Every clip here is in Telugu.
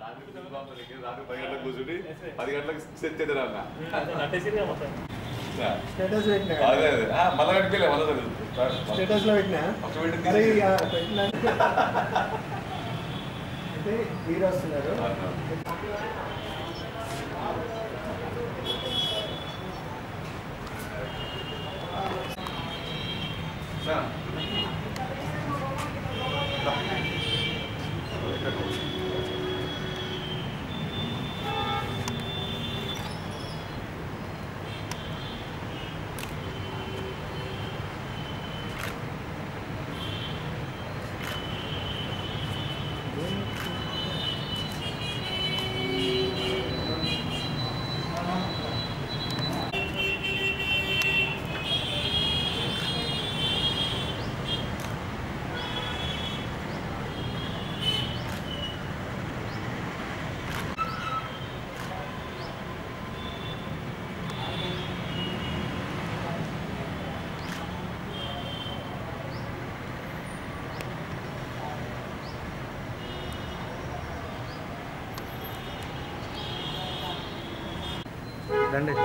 రాత్రి కుటుంబంతో దగ్గర రాత్రి పది గంటలకు కూర్చుని పది గంటలకు సెట్ చేద్దాం అన్న నట్టేసిరిగా మొత్తం స్టేటస్ పెట్టినా అదే అదే ఆ, మళ్ళా కనిపించలే మళ్ళా చదువు స్టేటస్ లో పెట్టినా ఫస్ట్ పెట్టింది మరి తీసేసి. ఇక పెట్టినా అయితే హీరో వస్తున్నారు అవును. నా. రండి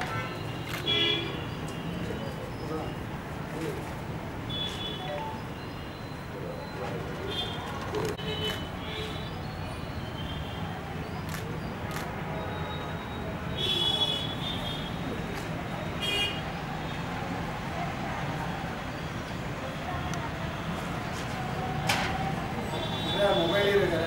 మొబైల్ కదా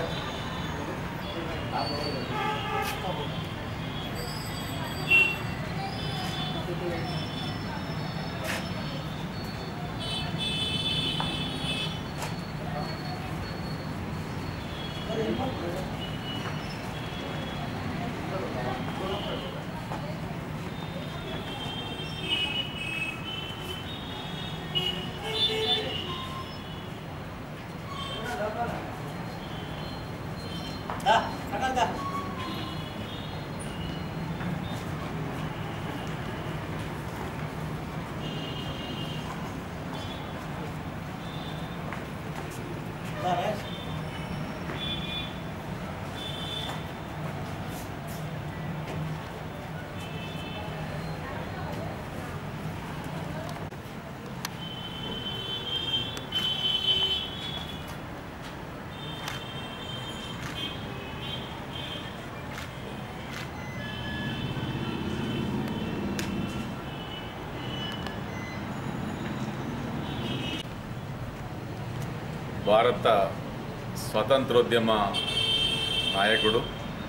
భారత స్వతంత్రోద్యమ నాయకుడు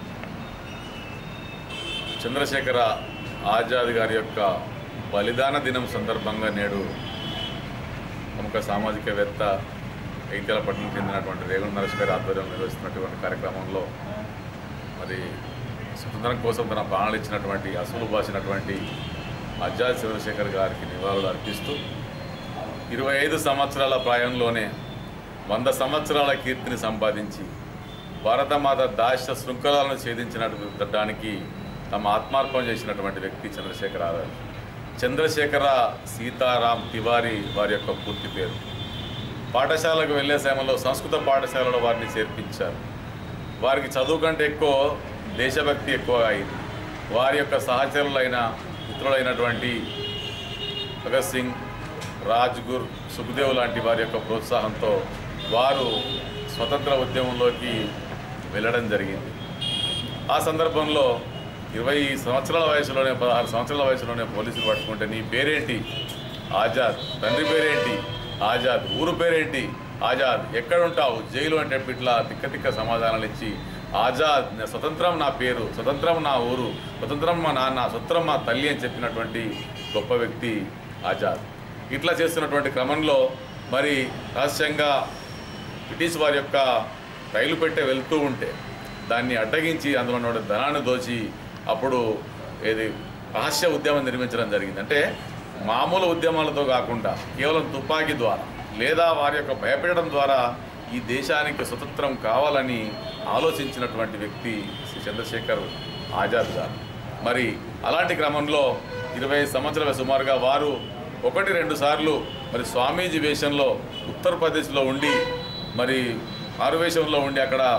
చంద్రశేఖర ఆజాద్ గారి యొక్క బలిదాన దినం సందర్భంగా నేడు ప్రముఖ సామాజికవేత్త ఐక్యాల పట్టణం చెందినటువంటి రేగుణ నరేష్ గారి ఆధ్వర్యంలో నిర్వహిస్తున్నటువంటి కార్యక్రమంలో మరి స్వతంత్రం కోసం తన ప్రాణాలు ఇచ్చినటువంటి అసలు బాసినటువంటి ఆజాద్ చంద్రశేఖర్ గారికి నివాళులు అర్పిస్తూ ఇరవై ఐదు సంవత్సరాల ప్రాయంలోనే వంద సంవత్సరాల కీర్తిని సంపాదించి భారతమాత దాశ శృంఖలాలను ఛేదించినడానికి తమ ఆత్మార్పణ చేసినటువంటి వ్యక్తి చంద్రశేఖర ఆజాద్ చంద్రశేఖర సీతారాం తివారీ వారి యొక్క పూర్తి పేరు పాఠశాలకు వెళ్ళే సమయంలో సంస్కృత పాఠశాలలో వారిని చేర్పించారు వారికి చదువు కంటే ఎక్కువ దేశభక్తి ఎక్కువగా అయింది వారి యొక్క సహచరులైన మిత్రులైనటువంటి భగత్ సింగ్ రాజ్గుర్ సుఖదేవ్ లాంటి వారి యొక్క ప్రోత్సాహంతో వారు స్వతంత్ర ఉద్యమంలోకి వెళ్ళడం జరిగింది ఆ సందర్భంలో ఇరవై సంవత్సరాల వయసులోనే పదహారు సంవత్సరాల వయసులోనే పోలీసులు పట్టుకుంటే నీ పేరేంటి ఆజాద్ తండ్రి పేరేంటి ఆజాద్ ఊరు పేరేంటి ఆజాద్ ఎక్కడ ఉంటావు జైలు అంటే ఇట్లా తిక్క తిక్క సమాధానాలు ఇచ్చి ఆజాద్ నా స్వతంత్రం నా పేరు స్వతంత్రం నా ఊరు స్వతంత్రం మా నాన్న స్వతంత్రం మా తల్లి అని చెప్పినటువంటి గొప్ప వ్యక్తి ఆజాద్ ఇట్లా చేస్తున్నటువంటి క్రమంలో మరి రహస్యంగా బ్రిటిష్ వారి యొక్క రైలు పెట్టే వెళ్తూ ఉంటే దాన్ని అడ్డగించి అందులో ఉన్న ధనాన్ని దోచి అప్పుడు ఏది రహస్య ఉద్యమం నిర్మించడం జరిగింది అంటే మామూలు ఉద్యమాలతో కాకుండా కేవలం తుపాకీ ద్వారా లేదా వారి యొక్క భయపెట్టడం ద్వారా ఈ దేశానికి స్వతంత్రం కావాలని ఆలోచించినటువంటి వ్యక్తి శ్రీ చంద్రశేఖర్ ఆజాద్ గారు మరి అలాంటి క్రమంలో ఇరవై సంవత్సరాల సుమారుగా వారు ఒకటి రెండు సార్లు మరి స్వామీజీ వేషంలో ఉత్తరప్రదేశ్లో ఉండి మరి మారువేషంలో ఉండి అక్కడ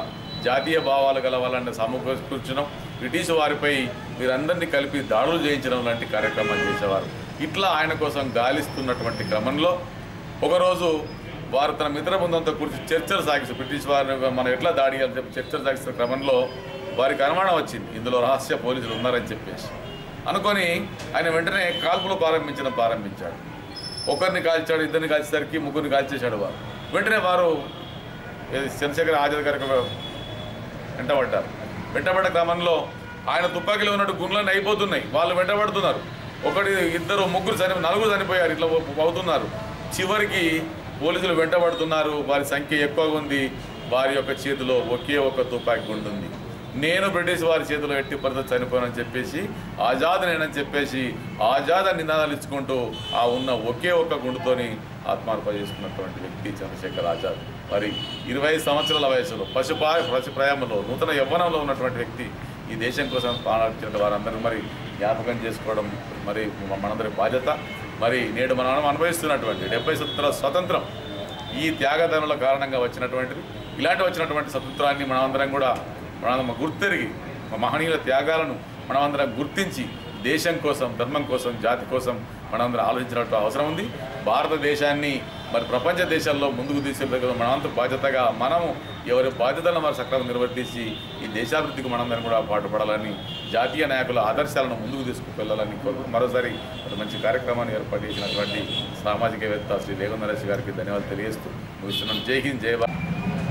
జాతీయ భావాలు గల వాళ్ళని సమకూర్చడం బ్రిటిష్ వారిపై వీరందరినీ కలిపి దాడులు చేయించడం లాంటి కార్యక్రమాలు చేసేవారు ఇట్లా ఆయన కోసం గాలిస్తున్నటువంటి క్రమంలో ఒకరోజు వారు తన మిత్ర బృందంతో కూర్చి చర్చలు సాగిస్తారు బ్రిటిష్ వారిని మనం ఎట్లా దాడి చేయాలని చెప్పి చర్చలు సాగిస్తున్న క్రమంలో వారికి అనుమానం వచ్చింది ఇందులో రహస్య పోలీసులు ఉన్నారని చెప్పేసి అనుకొని ఆయన వెంటనే కాల్పులు ప్రారంభించడం ప్రారంభించాడు ఒకరిని కాల్చాడు ఇద్దరిని కాల్చేసరికి ముగ్గురిని కాల్చేశాడు వారు వెంటనే వారు ఏది చంద్రశేఖర్ ఆజాద్ గారికి వెంటబడ్డారు వెంటబడ్డ క్రమంలో ఆయన తుపాకీలో ఉన్నట్టు గుండ్లన్నీ అయిపోతున్నాయి వాళ్ళు వెంటబడుతున్నారు ఒకటి ఇద్దరు ముగ్గురు చని నలుగురు చనిపోయారు ఇట్లా అవుతున్నారు చివరికి పోలీసులు వెంటబడుతున్నారు వారి సంఖ్య ఎక్కువగా ఉంది వారి యొక్క చేతిలో ఒకే ఒక తుపాకీ ఉంటుంది నేను బ్రిటిష్ వారి చేతిలో ఎట్టి పరిస్థితి చనిపోయానని చెప్పేసి ఆజాద్ నేనని చెప్పేసి ఆజాద్ అని నినాదాలు ఇచ్చుకుంటూ ఆ ఉన్న ఒకే ఒక్క గుండుతోని ఆత్మార్పణ చేసుకున్నటువంటి వ్యక్తి చంద్రశేఖర్ ఆజాద్ మరి ఇరవై సంవత్సరాల వయసులో పశుపా పశు ప్రయామంలో నూతన యవ్వనంలో ఉన్నటువంటి వ్యక్తి ఈ దేశం కోసం ప్రాణార్పించిన వారందరూ మరి జ్ఞాపకం చేసుకోవడం మరి మనందరి బాధ్యత మరి నేడు మనం అనుభవిస్తున్నటువంటి డెబ్బై సంవత్సరాల స్వతంత్రం ఈ త్యాగదనుల కారణంగా వచ్చినటువంటిది ఇలాంటి వచ్చినటువంటి స్వతంత్రాన్ని మనమందరం కూడా మనం గుర్తెరిగి మా మహనీయుల త్యాగాలను మనమందరం గుర్తించి దేశం కోసం ధర్మం కోసం జాతి కోసం మనందరం ఆలోచించినట్టు అవసరం ఉంది భారతదేశాన్ని మరి ప్రపంచ దేశాల్లో ముందుకు తీసుకెళ్ళి మనంత బాధ్యతగా మనము ఎవరి బాధ్యతలను మరి సక్రమంగా నిర్వర్తించి ఈ దేశాభివృద్ధికి మనందరం కూడా పాటుపడాలని జాతీయ నాయకుల ఆదర్శాలను ముందుకు తీసుకువెళ్ళాలని కోరుకు మరోసారి ఒక మంచి కార్యక్రమాన్ని ఏర్పాటు చేసినటువంటి సామాజికవేత్త శ్రీ రేగు నరేష్ గారికి ధన్యవాదాలు తెలియజేస్తూ ముగిస్తున్నాను జై హింద్ జై భారత్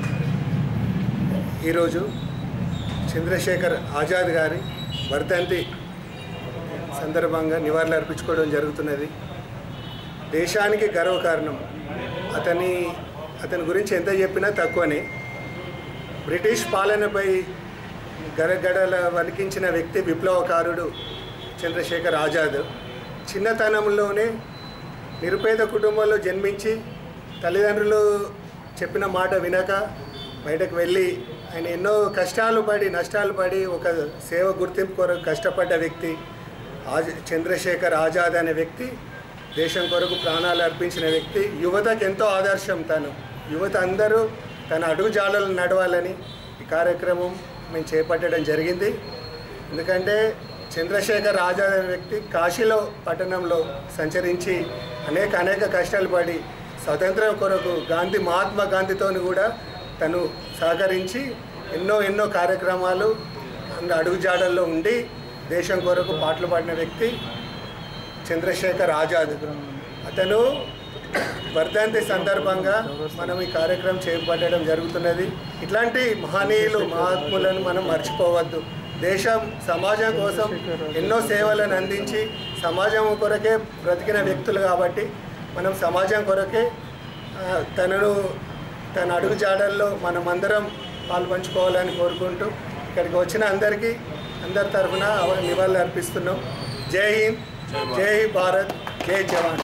ఈరోజు చంద్రశేఖర్ ఆజాద్ గారి వర్ధంతి సందర్భంగా నివాళులు అర్పించుకోవడం జరుగుతున్నది దేశానికి గర్వకారణం అతని అతని గురించి ఎంత చెప్పినా తక్కువనే బ్రిటిష్ పాలనపై గడగడల వణికించిన వ్యక్తి విప్లవకారుడు చంద్రశేఖర్ ఆజాద్ చిన్నతనంలోనే నిరుపేద కుటుంబంలో జన్మించి తల్లిదండ్రులు చెప్పిన మాట వినక బయటకు వెళ్ళి ఆయన ఎన్నో కష్టాలు పడి నష్టాలు పడి ఒక సేవ గుర్తింపు కొరకు కష్టపడ్డ వ్యక్తి ఆజ చంద్రశేఖర్ ఆజాద్ అనే వ్యక్తి దేశం కొరకు ప్రాణాలు అర్పించిన వ్యక్తి యువతకు ఎంతో ఆదర్శం తను యువత అందరూ తన అడుగు జాడలను నడవాలని ఈ కార్యక్రమం మేము చేపట్టడం జరిగింది ఎందుకంటే చంద్రశేఖర్ ఆజాద్ అనే వ్యక్తి కాశీలో పట్టణంలో సంచరించి అనేక అనేక కష్టాలు పడి స్వతంత్రం కొరకు గాంధీ మహాత్మా గాంధీతోని కూడా తను సహకరించి ఎన్నో ఎన్నో కార్యక్రమాలు అన్న అడుగుజాడల్లో ఉండి దేశం కొరకు పాటలు పాడిన వ్యక్తి చంద్రశేఖర్ ఆజాద్ అతను వర్ధంతి సందర్భంగా మనం ఈ కార్యక్రమం చేపట్టడం జరుగుతున్నది ఇట్లాంటి మహనీయులు మహాత్ములను మనం మర్చిపోవద్దు దేశం సమాజం కోసం ఎన్నో సేవలను అందించి సమాజం కొరకే బ్రతికిన వ్యక్తులు కాబట్టి మనం సమాజం కొరకే ఆ, తనను తన అడుగు జాడల్లో మనమందరం పాల్పంచుకోవాలని కోరుకుంటూ ఇక్కడికి వచ్చిన అందరికీ అందరి తరఫున నివాళులు అర్పిస్తున్నాం జై హింద్ జై భారత్ జై జవాన్